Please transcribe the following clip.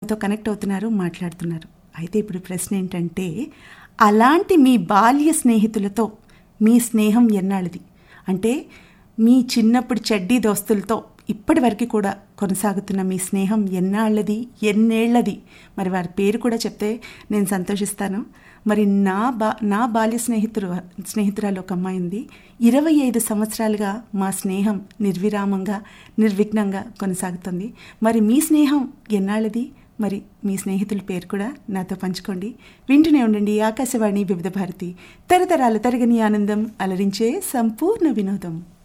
నాతో కనెక్ట్ అవుతున్నారు మాట్లాడుతున్నారు అయితే ఇప్పుడు ప్రశ్న ఏంటంటే అలాంటి మీ బాల్య స్నేహితులతో మీ స్నేహం ఎన్నాళ్ళది అంటే మీ చిన్నప్పుడు చెడ్డీ దోస్తులతో ఇప్పటి వరకు కూడా కొనసాగుతున్న మీ స్నేహం ఎన్నాళ్ళది ఎన్నేళ్లది మరి వారి పేరు కూడా చెప్తే నేను సంతోషిస్తాను మరి నా బా నా బాల్య స్నేహితుడు స్నేహితురాలు ఒక అమ్మాయి ఉంది ఇరవై ఐదు సంవత్సరాలుగా మా స్నేహం నిర్విరామంగా నిర్విఘ్నంగా కొనసాగుతుంది మరి మీ స్నేహం ఎన్నాళ్ళది మరి మీ స్నేహితుల పేరు కూడా నాతో పంచుకోండి వింటూనే ఉండండి ఆకాశవాణి వివిధ భారతి తరతరాలు తరగని ఆనందం అలరించే సంపూర్ణ వినోదం